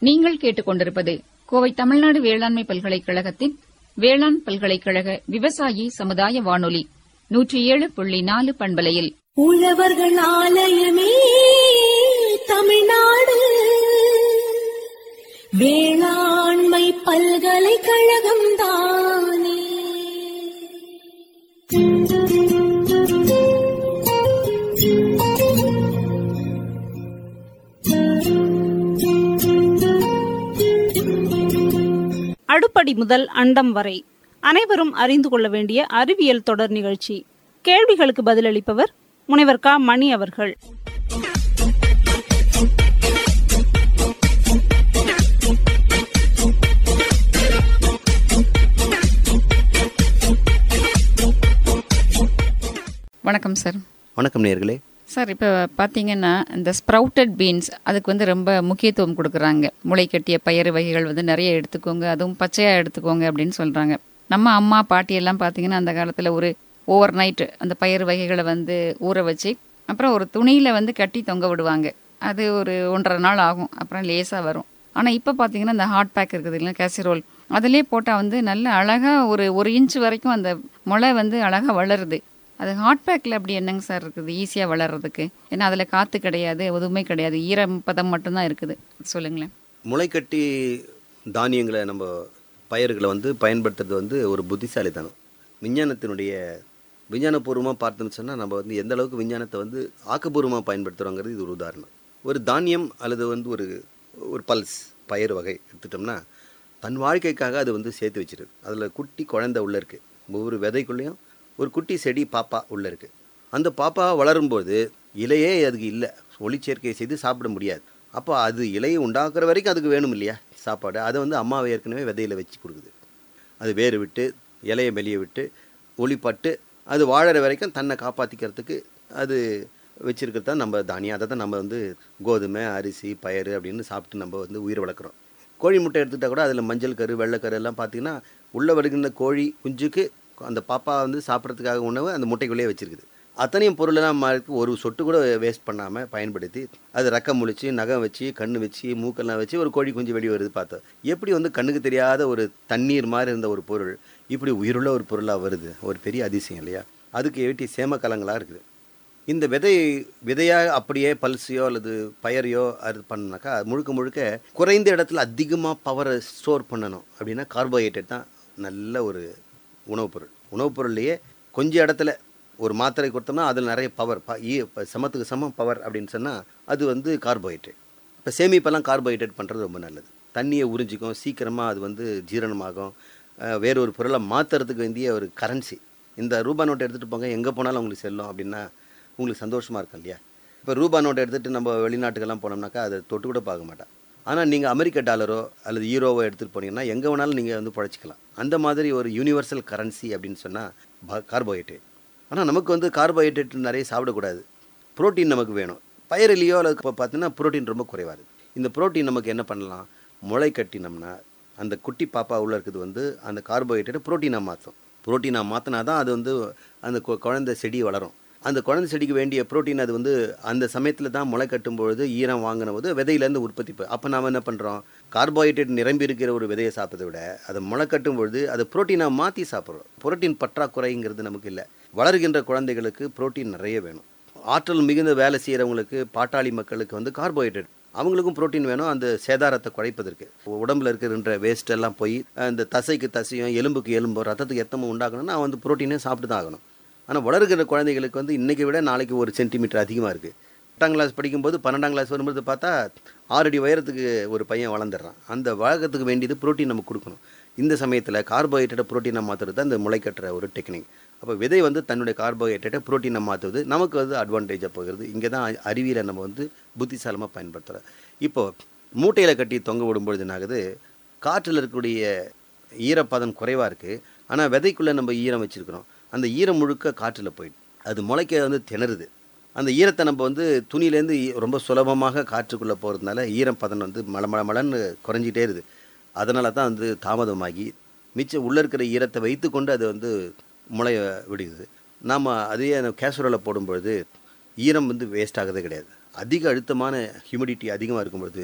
நீங்கள் கேட்டுக்கொண்டிருப்பது கோவை தமிழ்நாடு வேளாண்மை பல்கலைக்கழகத்தின் வேளாண் பல்கலைக்கழக விவசாயி சமுதாய வானொலி நூற்றி ஏழு புள்ளி நாலு பண்பலையில் உழவர்கள் ஆலயமே தமிழ்நாடு வேளாண்மை பல்கலைக்கழகம் தானே அடுப்படி முதல் அண்டம் வரை அனைவரும் அறிந்து கொள்ள வேண்டிய அறிவியல் தொடர் நிகழ்ச்சி கேள்விகளுக்கு பதிலளிப்பவர் முனைவர் க மணி அவர்கள் வணக்கம் சார் வணக்கம் நேர்களே சார் இப்போ பார்த்தீங்கன்னா இந்த ஸ்ப்ரவுட்டட் பீன்ஸ் அதுக்கு வந்து ரொம்ப முக்கியத்துவம் கொடுக்குறாங்க முளை கட்டிய பயிறு வகைகள் வந்து நிறைய எடுத்துக்கோங்க அதுவும் பச்சையாக எடுத்துக்கோங்க அப்படின்னு சொல்கிறாங்க நம்ம அம்மா பாட்டி எல்லாம் பார்த்தீங்கன்னா அந்த காலத்தில் ஒரு ஓவர் நைட் அந்த பயிறு வகைகளை வந்து ஊற வச்சு அப்புறம் ஒரு துணியில் வந்து கட்டி தொங்க விடுவாங்க அது ஒரு ஒன்றரை நாள் ஆகும் அப்புறம் லேசாக வரும் ஆனால் இப்போ பார்த்தீங்கன்னா இந்த ஹாட் பேக் இருக்குது இல்லைன்னா கேசரோல் அதிலே போட்டால் வந்து நல்ல அழகாக ஒரு ஒரு இன்ச் வரைக்கும் அந்த முளை வந்து அழகாக வளருது அது ஹாட் பேக்கில் அப்படி என்னங்க சார் இருக்குது ஈஸியாக வளர்றதுக்கு ஏன்னா அதில் காற்று கிடையாது எதுவுமே கிடையாது ஈரம் பதம் மட்டும்தான் இருக்குது சொல்லுங்களேன் முளைக்கட்டி தானியங்களை நம்ம பயிர்களை வந்து பயன்படுத்துறது வந்து ஒரு புத்திசாலித்தனம் விஞ்ஞானத்தினுடைய விஞ்ஞானபூர்வமாக பார்த்தோம்னு சொன்னால் நம்ம வந்து எந்த அளவுக்கு விஞ்ஞானத்தை வந்து ஆக்கப்பூர்வமாக பயன்படுத்துகிறோங்கிறது இது ஒரு உதாரணம் ஒரு தானியம் அல்லது வந்து ஒரு ஒரு பல்ஸ் பயிர் வகை எடுத்துட்டோம்னா தன் வாழ்க்கைக்காக அது வந்து சேர்த்து வச்சிருது அதில் குட்டி குழந்தை உள்ளே இருக்குது ஒவ்வொரு விதைக்குள்ளேயும் ஒரு குட்டி செடி பாப்பா உள்ளே இருக்குது அந்த பாப்பா வளரும்போது இலையே அதுக்கு இல்லை ஒளிச்சேர்க்கை செய்து சாப்பிட முடியாது அப்போ அது இலையை உண்டாக்குற வரைக்கும் அதுக்கு வேணும் இல்லையா சாப்பாடு அதை வந்து அம்மாவை ஏற்கனவே விதையில வச்சு கொடுக்குது அது வேறு விட்டு இலையை வெளியே விட்டு ஒளிப்பட்டு அது வாழற வரைக்கும் தன்னை காப்பாற்றிக்கிறதுக்கு அது வச்சிருக்கிறது தான் நம்ம தானியம் அதை தான் நம்ம வந்து கோதுமை அரிசி பயறு அப்படின்னு சாப்பிட்டு நம்ம வந்து உயிர் வளர்க்குறோம் கோழி முட்டை எடுத்துக்கிட்டால் கூட அதில் மஞ்சள் கரு வெள்ளைக்கரு எல்லாம் பார்த்தீங்கன்னா உள்ளே வருகின்ற கோழி குஞ்சுக்கு அந்த பாப்பா வந்து சாப்பிட்றதுக்காக உணவு அந்த முட்டைக்குள்ளேயே வச்சிருக்குது அத்தனையும் பொருளெல்லாம் மாற்றி ஒரு சொட்டு கூட வேஸ்ட் பண்ணாமல் பயன்படுத்தி அது ரக்கம் முழிச்சு நகம் வச்சு கண்ணு வச்சு மூக்கெல்லாம் வச்சு ஒரு கோழி குஞ்சு வெளியே வருது பார்த்தோம் எப்படி வந்து கண்ணுக்கு தெரியாத ஒரு தண்ணீர் மாதிரி இருந்த ஒரு பொருள் இப்படி உயிருள்ள ஒரு பொருளாக வருது ஒரு பெரிய அதிசயம் இல்லையா அதுக்கு ஏட்டி சேமக்கலங்களாக இருக்குது இந்த விதை விதையாக அப்படியே பல்ஸையோ அல்லது பயரையோ அது பண்ணாக்கா முழுக்க முழுக்க குறைந்த இடத்துல அதிகமாக பவரை ஸ்டோர் பண்ணணும் அப்படின்னா கார்போஹைட்ரேட் தான் நல்ல ஒரு உணவுப் பொருள் உணவுப் பொருள்லையே கொஞ்சம் இடத்துல ஒரு மாத்திரை கொடுத்தோம்னா அதில் நிறைய பவர் ப ஈ இப்போ சமத்துக்கு சமம் பவர் அப்படின்னு சொன்னால் அது வந்து கார்போஹைட்ரேட் இப்போ சேமிப்பெல்லாம் கார்போஹைட்ரேட் பண்ணுறது ரொம்ப நல்லது தண்ணியை உறிஞ்சிக்கும் சீக்கிரமாக அது வந்து ஜீரணமாகும் அஹ் வேற ஒரு பொருளை மாற்றுறதுக்கு வேண்டிய ஒரு கரன்சி இந்த ரூபா நோட்டை எடுத்துகிட்டு போங்க எங்கே போனாலும் உங்களுக்கு செல்லும் அப்படின்னா உங்களுக்கு சந்தோஷமாக இருக்கும் இல்லையா இப்போ ரூபா நோட்டை எடுத்துகிட்டு நம்ம வெளிநாட்டுக்கெல்லாம் போனோம்னாக்கா அதை தொட்டு கூட பார்க்க மாட்டேன் ஆனால் நீங்கள் அமெரிக்க டாலரோ அல்லது யூரோவோ எடுத்துகிட்டு போனீங்கன்னா எங்கே வேணாலும் நீங்கள் வந்து பழச்சிக்கலாம் அந்த மாதிரி ஒரு யூனிவர்சல் கரன்சி அப்படின்னு சொன்னால் கார்போஹைட்ரேட் ஆனால் நமக்கு வந்து கார்போஹைட்ரேட் நிறைய சாப்பிடக்கூடாது புரோட்டீன் நமக்கு வேணும் பயிரிலையோ அல்லது இப்போ பார்த்தீங்கன்னா புரோட்டீன் ரொம்ப குறைவாக இருக்குது இந்த புரோட்டீன் நமக்கு என்ன பண்ணலாம் முளை கட்டினோம்னா அந்த குட்டி பாப்பா உள்ள இருக்குது வந்து அந்த கார்போஹைட்ரேட்டை புரோட்டீனாக மாற்றும் புரோட்டீனாக மாற்றினா தான் அது வந்து அந்த கு- குழந்தை செடி வளரும் அந்த குழந்தை செடிக்கு வேண்டிய புரோட்டீன் அது வந்து அந்த சமயத்தில் தான் முளை கட்டும் பொழுது ஈரம் வாங்கின போது விதையிலேருந்து உற்பத்தி ப- அப்போ நாம் என்ன பண்ணுறோம் கார்போஹைட்ரேட் நிரம்பி இருக்கிற ஒரு விதையை சாப்பிட்றதை விட அதை முளை கட்டும் பொழுது அதை புரோட்டீனாக மாற்றி சாப்பிட்றோம் புரோட்டீன் பற்றாக்குறைங்கிறது நமக்கு இல்லை வளர்கின்ற குழந்தைகளுக்கு புரோட்டீன் நிறைய வேணும் ஆற்றல் மிகுந்த வேலை செய்கிறவங்களுக்கு பாட்டாளி மக்களுக்கு வந்து கார்போஹைட்ரேட் அவங்களுக்கும் புரோட்டீன் வேணும் அந்த சேதாரத்தை குறைப்பதற்கு உடம்புல இருக்கிற வேஸ்ட் எல்லாம் போய் அந்த தசைக்கு தசையும் எலும்புக்கு எலும்பும் ரத்தத்துக்கு எத்தமும் உண்டாக்கணும்னா அவன் வந்து புரோட்டீனே சாப்பிட்டு தான் ஆகணும் ஆனால் வளர்கிற குழந்தைகளுக்கு வந்து இன்றைக்கி விட நாளைக்கு ஒரு சென்டிமீட்டர் அதிகமாக இருக்குது எட்டாம் கிளாஸ் படிக்கும்போது பன்னெண்டாம் கிளாஸ் வரும்போது பார்த்தா ஆறடி உயரத்துக்கு ஒரு பையன் வளர்ந்துடுறான் அந்த வளர்க்கறதுக்கு வேண்டியது புரோட்டீன் நம்ம கொடுக்கணும் இந்த சமயத்தில் கார்போஹைட்ரேட்டை புரோட்டீனை மாற்றுறது தான் இந்த முளைக்கட்டுற ஒரு டெக்னிக் அப்போ விதை வந்து தன்னுடைய கார்போஹைட்ரேட்டை புரோட்டீனை மாற்றுவது நமக்கு வந்து அட்வான்டேஜாக போகிறது இங்கே தான் அறி- அறிவியலை நம்ம வந்து புத்திசாலமாக பயன்படுத்துகிறோம் இப்போது மூட்டையில் கட்டி தொங்க விடும்பொழுது என்ன ஆகுது காற்றில் இருக்கக்கூடிய ஈரப்பதம் குறைவாக இருக்குது ஆனால் விதைக்குள்ளே நம்ம ஈரம் வச்சுருக்கிறோம் அந்த ஈரம் முழுக்க காற்றில் போயிடுது அது முளைக்க வந்து திணறுது அந்த ஈரத்தை நம்ம வந்து துணியிலேருந்து ஈ- ரொம்ப சுலபமாக காற்றுக்குள்ளே போகிறதுனால ஈரம் பதன் வந்து மல மல மலன்னு குறைஞ்சிட்டே இருக்குது அதனால தான் வந்து தாமதமாகி மிச்சம் உள்ளே இருக்கிற ஈரத்தை வைத்துக்கொண்டு அது வந்து முளைய விடுகிறது நாம் அதையே அந்த கேசரோலில் போடும்பொழுது ஈரம் வந்து வேஸ்ட் ஆகிறதே கிடையாது அதிக அழுத்தமான ஹியூமிடிட்டி அதிகமாக இருக்கும்பொழுது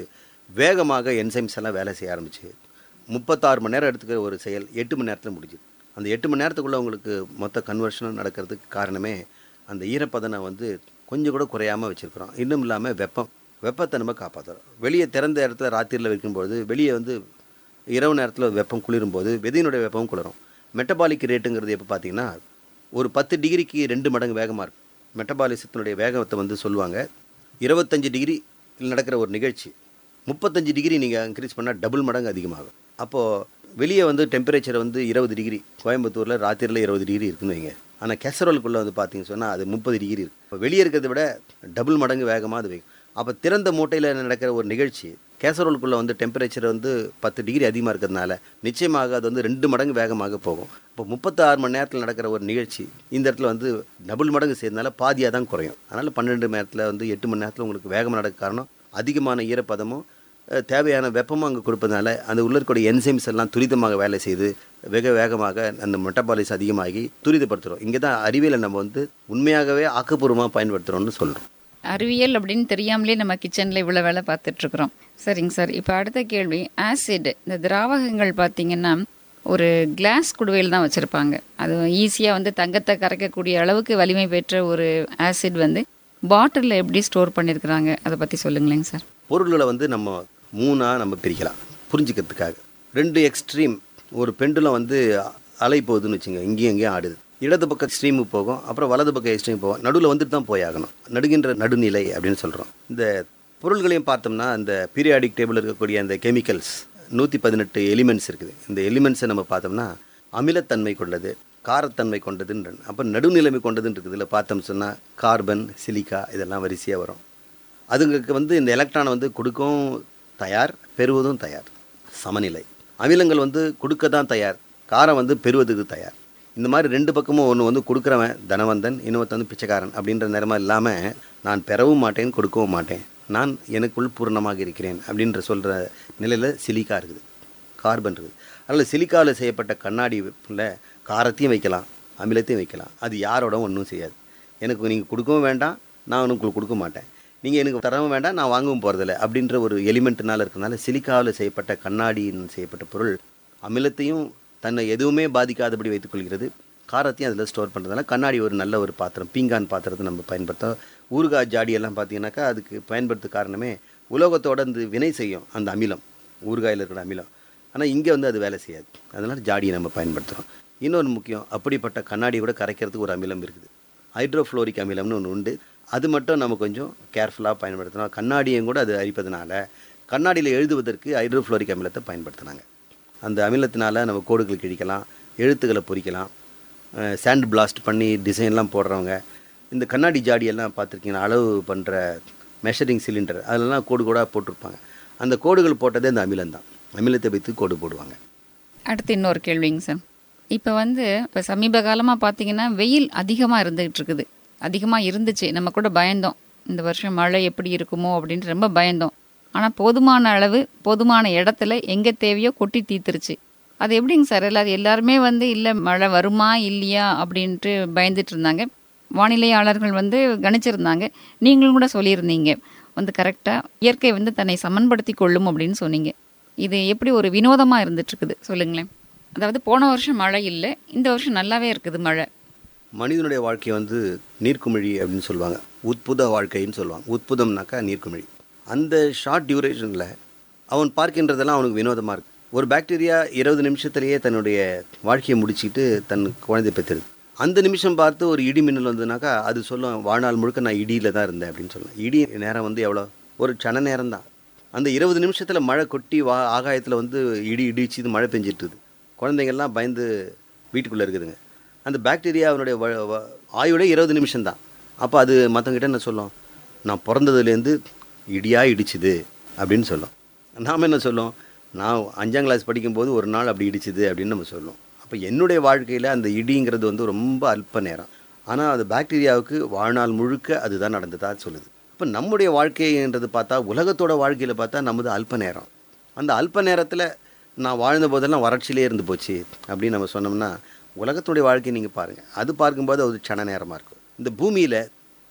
வேகமாக என்சைம்ஸ் எல்லாம் வேலை செய்ய ஆரம்பிச்சு முப்பத்தாறு மணி நேரம் எடுத்துக்கிற ஒரு செயல் எட்டு மணி நேரத்தில் முடிஞ்சுது அந்த எட்டு மணி நேரத்துக்குள்ளே உங்களுக்கு மொத்த கன்வர்ஷனும் நடக்கிறதுக்கு காரணமே அந்த ஈரப்பதனை வந்து கொஞ்சம் கூட குறையாமல் வச்சுருக்குறோம் இன்னும் இல்லாமல் வெப்பம் வெப்பத்தை நம்ம காப்பாற்றுறோம் வெளியே திறந்த இடத்துல ராத்திரியில் வைக்கும்போது வெளியே வந்து இரவு நேரத்தில் வெப்பம் குளிரும்போது விதையினுடைய வெப்பமும் குளிரும் மெட்டபாலிக் ரேட்டுங்கிறது எப்போ பார்த்தீங்கன்னா ஒரு பத்து டிகிரிக்கு ரெண்டு மடங்கு வேகமாக இருக்கும் மெட்டபாலிசத்தினுடைய வேகத்தை வந்து சொல்லுவாங்க இருபத்தஞ்சு டிகிரி நடக்கிற ஒரு நிகழ்ச்சி முப்பத்தஞ்சு டிகிரி நீங்கள் இன்க்ரீஸ் பண்ணால் டபுள் மடங்கு அதிகமாகும் அப்போது வெளியே வந்து டெம்பரேச்சர் வந்து இருபது டிகிரி கோயம்புத்தூரில் ராத்திரியில் இருபது டிகிரி இருக்குன்னு வைங்க ஆனால் கேசரோலுக்குள்ளே வந்து பார்த்தீங்கன்னு சொன்னால் அது முப்பது டிகிரி இருக்கு இப்போ வெளியே இருக்கிறத விட டபுள் மடங்கு வேகமாக அது வைக்கும் அப்போ திறந்த மூட்டையில் நடக்கிற ஒரு நிகழ்ச்சி கேசரோலுக்குள்ளே வந்து டெம்பரேச்சர் வந்து பத்து டிகிரி அதிகமாக இருக்கிறதுனால நிச்சயமாக அது வந்து ரெண்டு மடங்கு வேகமாக போகும் இப்போ முப்பத்தாறு மணி நேரத்தில் நடக்கிற ஒரு நிகழ்ச்சி இந்த இடத்துல வந்து டபுள் மடங்கு செய்யறதுனால பாதியாக தான் குறையும் அதனால் பன்னெண்டு மணி நேரத்தில் வந்து எட்டு மணி நேரத்தில் உங்களுக்கு வேகம் நடக்க காரணம் அதிகமான ஈரப்பதமும் அஹ், தேவையான வெப்பமும் அங்கே கொடுப்பதனால அந்த உள்ள இருக்கக்கூடிய என்சைம்ஸ் எல்லாம் துரிதமாக வேலை செய்து வெக வேகமாக அந்த மெட்டபாலிஸ் அதிகமாகி துரிதப்படுத்துகிறோம் இங்கே தான் அறிவியலை நம்ம வந்து உண்மையாகவே ஆக்கப்பூர்வமாக பயன்படுத்துகிறோம்னு சொல்கிறோம் அறிவியல் அப்படின்னு தெரியாமலே நம்ம கிச்சனில் இவ்வளோ வேலை பார்த்துட்டு இருக்கிறோம் சரிங்க சார் இப்போ அடுத்த கேள்வி ஆசிட் இந்த திராவகங்கள் பார்த்தீங்கன்னா ஒரு கிளாஸ் குடுவையில் தான் வச்சுருப்பாங்க அது ஈஸியாக வந்து தங்கத்தை கரைக்கக்கூடிய அளவுக்கு வலிமை பெற்ற ஒரு ஆசிட் வந்து பாட்டிலில் எப்படி ஸ்டோர் பண்ணியிருக்கிறாங்க அதை பற்றி சொல்லுங்களேங்க சார் பொருள்களை வந்து நம்ம மூணாக நம்ம பிரிக்கலாம் புரிஞ்சுக்கிறதுக்காக ரெண்டு எக்ஸ்ட்ரீம் ஒரு பெண்டுலம் வந்து அலை போகுதுன்னு வச்சுங்க இங்கேயும் இங்கேயும் ஆடுது இடது பக்கம் எக்ஸ்ட்ரீமுக்கு போகும் அப்புறம் வலது பக்கம் எக்ஸ்ட்ரீம் போகும் நடுவில் வந்துட்டு தான் போயாகணும் நடுகின்ற நடுநிலை அப்படின்னு சொல்கிறோம் இந்த பொருள்களையும் பார்த்தோம்னா அந்த பீரியாடிக் டேபிள் இருக்கக்கூடிய அந்த கெமிக்கல்ஸ் நூற்றி பதினெட்டு எலிமெண்ட்ஸ் இருக்குது இந்த எலிமெண்ட்ஸை நம்ம பார்த்தோம்னா அமிலத்தன்மை கொண்டது காரத்தன்மை கொண்டதுன்ற அப்போ நடுநிலைமை கொண்டதுன்னு இருக்குது இதில் பார்த்தோம் சொன்னால் கார்பன் சிலிக்கா இதெல்லாம் வரிசையாக வரும் அதுங்களுக்கு வந்து இந்த எலக்ட்ரானை வந்து கொடுக்கவும் தயார் பெறுவதும் தயார் சமநிலை அமிலங்கள் வந்து கொடுக்க தான் தயார் காரம் வந்து பெறுவதுக்கு தயார் இந்த மாதிரி ரெண்டு பக்கமும் ஒன்று வந்து கொடுக்குறவன் தனவந்தன் இன்னொருத்தன் வந்து பிச்சைக்காரன் அப்படின்ற நேரமா இல்லாமல் நான் பெறவும் மாட்டேன் கொடுக்கவும் மாட்டேன் நான் எனக்குள் பூர்ணமாக இருக்கிறேன் அப்படின்ற சொல்கிற நிலையில் சிலிக்கா இருக்குது கார்பன் இருக்குது அதில் சிலிக்காவில் செய்யப்பட்ட கண்ணாடியில் காரத்தையும் வைக்கலாம் அமிலத்தையும் வைக்கலாம் அது யாரோட ஒன்றும் செய்யாது எனக்கு நீங்கள் கொடுக்கவும் வேண்டாம் நான் உங்களுக்கு கொடுக்க மாட்டேன் நீங்கள் எனக்கு தரவும் வேண்டாம் நான் வாங்கவும் போகிறதில்ல அப்படின்ற ஒரு எலிமெண்ட்னால இருக்கிறனால சிலிக்காவில் செய்யப்பட்ட கண்ணாடியின் செய்யப்பட்ட பொருள் அமிலத்தையும் தன்னை எதுவுமே பாதிக்காதபடி வைத்துக்கொள்கிறது காரத்தையும் அதில் ஸ்டோர் பண்ணுறதுனால கண்ணாடி ஒரு நல்ல ஒரு பாத்திரம் பீங்கான் பாத்திரத்தை நம்ம பயன்படுத்தோம் ஊறுகாய் ஜாடி எல்லாம் பார்த்தீங்கன்னாக்கா அதுக்கு பயன்படுத்த காரணமே உலோகத்தோட இந்த வினை செய்யும் அந்த அமிலம் ஊறுகாயில் இருக்கிற அமிலம் ஆனால் இங்கே வந்து அது வேலை செய்யாது அதனால் ஜாடியை நம்ம பயன்படுத்துகிறோம் இன்னொன்று முக்கியம் அப்படிப்பட்ட கண்ணாடியை கூட கரைக்கிறதுக்கு ஒரு அமிலம் இருக்குது ஹைட்ரோஃப்ளோரிக் அமிலம்னு ஒன்று உண்டு அது மட்டும் நம்ம கொஞ்சம் கேர்ஃபுல்லாக பயன்படுத்தணும் கண்ணாடியும் கூட அது அரிப்பதனால கண்ணாடியில் எழுதுவதற்கு ஹைட்ரோஃப்ளோரிக் அமிலத்தை பயன்படுத்தினாங்க அந்த அமிலத்தினால நம்ம கோடுகள் கிழிக்கலாம் எழுத்துக்களை பொறிக்கலாம் சாண்ட் பிளாஸ்ட் பண்ணி டிசைன்லாம் போடுறவங்க இந்த கண்ணாடி ஜாடியெல்லாம் பார்த்துருக்கீங்கன்னா அளவு பண்ணுற மெஷரிங் சிலிண்டர் அதெல்லாம் கோடு கோடாக போட்டிருப்பாங்க அந்த கோடுகள் போட்டதே இந்த அமிலம் தான் அமிலத்தை வைத்து கோடு போடுவாங்க அடுத்து இன்னொரு கேள்விங்க சார் இப்போ வந்து இப்போ சமீப காலமாக பார்த்தீங்கன்னா வெயில் அதிகமாக இருந்துகிட்டு இருக்குது அதிகமாக இருந்துச்சு நம்ம கூட பயந்தோம் இந்த வருஷம் மழை எப்படி இருக்குமோ அப்படின்ட்டு ரொம்ப பயந்தோம் ஆனால் போதுமான அளவு போதுமான இடத்துல எங்கே தேவையோ கொட்டி தீத்துருச்சு அது எப்படிங்க சார் எல்லாரும் எல்லாருமே வந்து இல்லை மழை வருமா இல்லையா அப்படின்ட்டு பயந்துட்டு இருந்தாங்க வானிலையாளர்கள் வந்து கணிச்சிருந்தாங்க நீங்களும் கூட சொல்லியிருந்தீங்க வந்து கரெக்டாக இயற்கை வந்து தன்னை சமன்படுத்தி கொள்ளும் அப்படின்னு சொன்னீங்க இது எப்படி ஒரு வினோதமாக இருந்துட்டு இருக்குது சொல்லுங்களேன் அதாவது போன வருஷம் மழை இல்லை இந்த வருஷம் நல்லாவே இருக்குது மழை மனிதனுடைய வாழ்க்கை வந்து நீர்க்குமிழி அப்படின்னு சொல்லுவாங்க உட்புத வாழ்க்கைன்னு சொல்லுவாங்க உட்புதம்னாக்கா நீர்க்குமிழி அந்த ஷார்ட் டியூரேஷனில் அவன் பார்க்கின்றதெல்லாம் அவனுக்கு வினோதமாக இருக்கு ஒரு பாக்டீரியா இருபது நிமிஷத்துலேயே தன்னுடைய வாழ்க்கையை முடிச்சிட்டு தன் குழந்தை பெற்றுது அந்த நிமிஷம் பார்த்து ஒரு இடி மின்னல் வந்ததுனாக்கா அது சொல்லும் வாழ்நாள் முழுக்க நான் இடியில் தான் இருந்தேன் அப்படின்னு சொல்லலாம் இடி நேரம் வந்து எவ்வளோ ஒரு சன நேரம் தான் அந்த இருபது நிமிஷத்தில் மழை கொட்டி வா ஆகாயத்தில் வந்து இடி இடிச்சு மழை பெஞ்சிட்டுது குழந்தைங்கள்லாம் பயந்து வீட்டுக்குள்ளே இருக்குதுங்க அந்த பாக்டீரியா அவனுடைய வ- வ- ஆயுளே இருபது நிமிஷம் தான் அப்போ அது மற்றவங்கிட்ட என்ன சொல்லும் நான் பிறந்ததுலேருந்து இடியா இடிச்சுது அப்படின்னு சொல்லும் நாம் என்ன சொல்லும் நான் அஞ்சாம் கிளாஸ் படிக்கும்போது ஒரு நாள் அப்படி இடிச்சுது அப்படின்னு நம்ம சொல்லுவோம் அப்போ என்னுடைய வாழ்க்கையில் அந்த இடிங்கிறது வந்து ரொம்ப அல்ப நேரம் ஆனால் அது பாக்டீரியாவுக்கு வாழ்நாள் முழுக்க அதுதான் நடந்ததா சொல்லுது இப்போ நம்முடைய வாழ்க்கைன்றது பார்த்தா உலகத்தோட வாழ்க்கையில் பார்த்தா நமது அல்ப நேரம் அந்த அல்ப நேரத்தில் நான் வாழ்ந்த போதெல்லாம் வறட்சியிலே இருந்து போச்சு அப்படின்னு நம்ம சொன்னோம்னா உலகத்துடைய வாழ்க்கையை நீங்கள் பாருங்கள் அது பார்க்கும்போது அது ஒரு சன நேரமாக இருக்கும் இந்த பூமியில்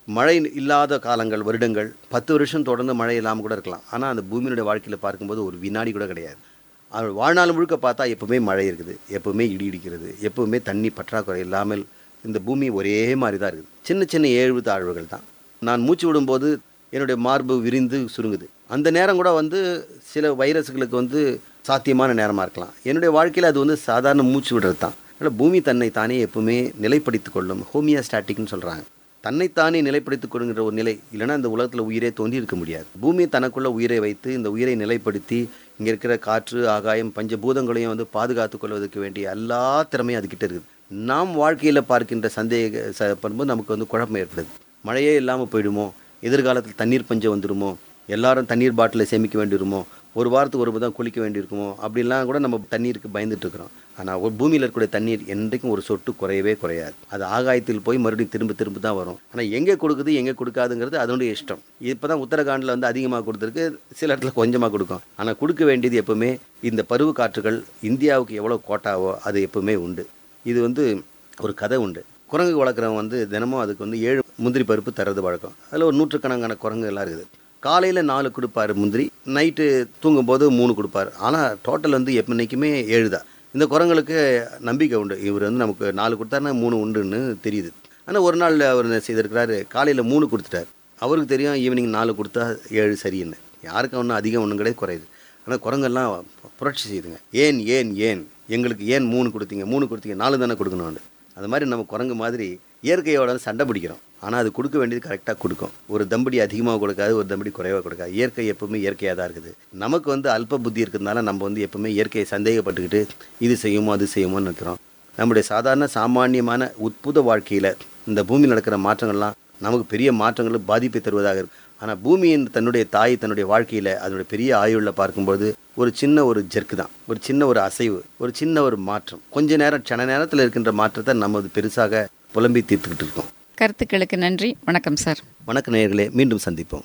மழை இல்லாத காலங்கள் வருடங்கள் பத்து வருஷம் தொடர்ந்து மழை இல்லாமல் கூட இருக்கலாம் ஆனால் அந்த பூமியினுடைய வாழ்க்கையில் பார்க்கும்போது ஒரு வினாடி கூட கிடையாது அவர் வாழ்நாள் முழுக்க பார்த்தா எப்பவுமே மழை இருக்குது எப்பவுமே இடி இடிக்கிறது எப்பவுமே தண்ணி பற்றாக்குறை இல்லாமல் இந்த பூமி ஒரே மாதிரி தான் இருக்குது சின்ன சின்ன ஏழ்வு தாழ்வுகள் தான் நான் மூச்சு விடும்போது என்னுடைய மார்பு விரிந்து சுருங்குது அந்த நேரம் கூட வந்து சில வைரஸ்களுக்கு வந்து சாத்தியமான நேரமாக இருக்கலாம் என்னுடைய வாழ்க்கையில் அது வந்து சாதாரண மூச்சு விடுறது தான் அதனால் பூமி தன்னை தானே எப்பவுமே நிலைப்படுத்திக் கொள்ளும் ஹோமியோஸ்டாட்டிக்னு சொல்கிறாங்க தன்னைத்தானே நிலைப்படுத்திக் கொள்கிற ஒரு நிலை இல்லைன்னா இந்த உலகத்தில் உயிரே தோன்றி இருக்க முடியாது பூமி தனக்குள்ள உயிரை வைத்து இந்த உயிரை நிலைப்படுத்தி இங்கே இருக்கிற காற்று ஆகாயம் பஞ்சபூதங்களையும் வந்து பாதுகாத்துக் கொள்வதற்கு வேண்டிய எல்லா திறமையும் அதுக்கிட்ட இருக்குது நாம் வாழ்க்கையில் பார்க்கின்ற சந்தேக ச பண்ணும்போது நமக்கு வந்து குழப்பம் ஏற்படுது மழையே இல்லாமல் போயிடுமோ எதிர்காலத்தில் தண்ணீர் பஞ்சம் வந்துடுமோ எல்லாரும் தண்ணீர் பாட்டிலை சேமிக்க வேண்டியிருமோ ஒரு வாரத்துக்கு ஒரு தான் குளிக்க வேண்டியிருக்குமோ அப்படிலாம் கூட நம்ம தண்ணீருக்கு பயந்துட்டு இருக்கிறோம் ஆனால் ஒரு பூமியில் இருக்கக்கூடிய தண்ணீர் என்றைக்கும் ஒரு சொட்டு குறையவே குறையாது அது ஆகாயத்தில் போய் மறுபடியும் திரும்ப திரும்ப தான் வரும் ஆனால் எங்கே கொடுக்குது எங்கே கொடுக்காதுங்கிறது அதனுடைய இஷ்டம் இப்போ தான் உத்தரகாண்டில் வந்து அதிகமாக கொடுத்துருக்கு சில இடத்துல கொஞ்சமாக கொடுக்கும் ஆனால் கொடுக்க வேண்டியது எப்பவுமே இந்த பருவ காற்றுகள் இந்தியாவுக்கு எவ்வளோ கோட்டாவோ அது எப்பவுமே உண்டு இது வந்து ஒரு கதை உண்டு குரங்கு வளர்க்குறவங்க வந்து தினமும் அதுக்கு வந்து ஏழு முந்திரி பருப்பு தர்றது வழக்கம் அதில் ஒரு நூற்றுக்கணக்கான குரங்கு எல்லாம் இருக்குது காலையில் நாலு கொடுப்பாரு முந்திரி நைட்டு தூங்கும்போது மூணு கொடுப்பாரு ஆனால் டோட்டல் வந்து எப்பன்னைக்குமே ஏழு தான் இந்த குரங்களுக்கு நம்பிக்கை உண்டு இவர் வந்து நமக்கு நாலு கொடுத்தாருன்னா மூணு உண்டுன்னு தெரியுது ஆனால் ஒரு நாள் அவர் என்ன செய்திருக்கிறாரு காலையில் மூணு கொடுத்துட்டார் அவருக்கு தெரியும் ஈவினிங் நாலு கொடுத்தா ஏழு சரின்னு யாருக்கும் ஒன்றும் அதிகம் ஒன்றும் கிடையாது குறையுது ஆனால் குரங்கெல்லாம் புரட்சி செய்யுதுங்க ஏன் ஏன் ஏன் எங்களுக்கு ஏன் மூணு கொடுத்தீங்க மூணு கொடுத்தீங்க நாலு தானே கொடுக்கணும் அது மாதிரி நம்ம குரங்கு மாதிரி இயற்கையோட சண்டை பிடிக்கிறோம் ஆனால் அது கொடுக்க வேண்டியது கரெக்டாக கொடுக்கும் ஒரு தம்படி அதிகமாக கொடுக்காது ஒரு தம்படி குறைவாக கொடுக்காது இயற்கை எப்பவுமே இயற்கையாக தான் இருக்குது நமக்கு வந்து அல்ப புத்தி இருக்கிறதுனால நம்ம வந்து எப்பவுமே இயற்கையை சந்தேகப்பட்டுக்கிட்டு இது செய்யுமோ அது செய்யுமோன்னு நிற்கிறோம் நம்முடைய சாதாரண சாமானியமான உட்புத வாழ்க்கையில் இந்த பூமியில் நடக்கிற மாற்றங்கள்லாம் நமக்கு பெரிய மாற்றங்கள் பாதிப்பை தருவதாக இருக்கு ஆனால் பூமியின் தன்னுடைய தாய் தன்னுடைய வாழ்க்கையில் அதனுடைய பெரிய ஆயுளில் பார்க்கும்போது ஒரு சின்ன ஒரு ஜெர்க்கு தான் ஒரு சின்ன ஒரு அசைவு ஒரு சின்ன ஒரு மாற்றம் கொஞ்ச நேரம் சன நேரத்தில் இருக்கின்ற மாற்றத்தை நம்ம அது பெருசாக புலம்பி தீர்த்துக்கிட்டு இருக்கோம் கருத்துக்களுக்கு நன்றி வணக்கம் சார் வணக்க நேயர்களே மீண்டும் சந்திப்போம்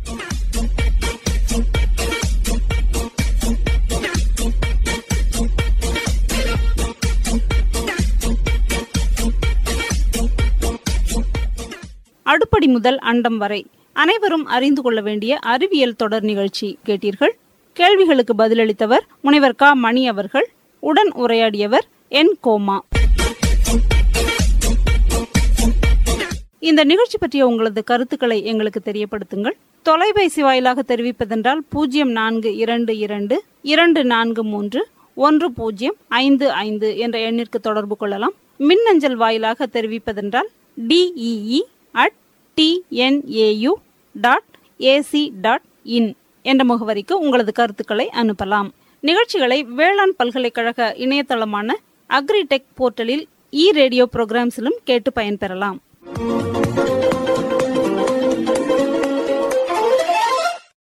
அடுப்படி முதல் அண்டம் வரை அனைவரும் அறிந்து கொள்ள வேண்டிய அறிவியல் தொடர் நிகழ்ச்சி கேட்டீர்கள் கேள்விகளுக்கு பதிலளித்தவர் முனைவர் க மணி அவர்கள் உடன் உரையாடியவர் என் கோமா இந்த நிகழ்ச்சி பற்றிய உங்களது கருத்துக்களை எங்களுக்கு தெரியப்படுத்துங்கள் தொலைபேசி வாயிலாக தெரிவிப்பதென்றால் பூஜ்ஜியம் நான்கு இரண்டு இரண்டு இரண்டு நான்கு மூன்று ஒன்று பூஜ்ஜியம் ஐந்து ஐந்து என்ற எண்ணிற்கு தொடர்பு கொள்ளலாம் மின்னஞ்சல் வாயிலாக தெரிவிப்பதென்றால் DEE at TNAU dot AC dot in என்ற முகவரிக்கு உங்களது கருத்துக்களை அனுப்பலாம் நிகழ்ச்சிகளை வேளாண் பல்கலைக்கழக இணையதளமான அக்ரிடெக் போர்ட்டலில் இ ரேடியோ ப்ரோக்ராம்ஸிலும் கேட்டு பயன்பெறலாம்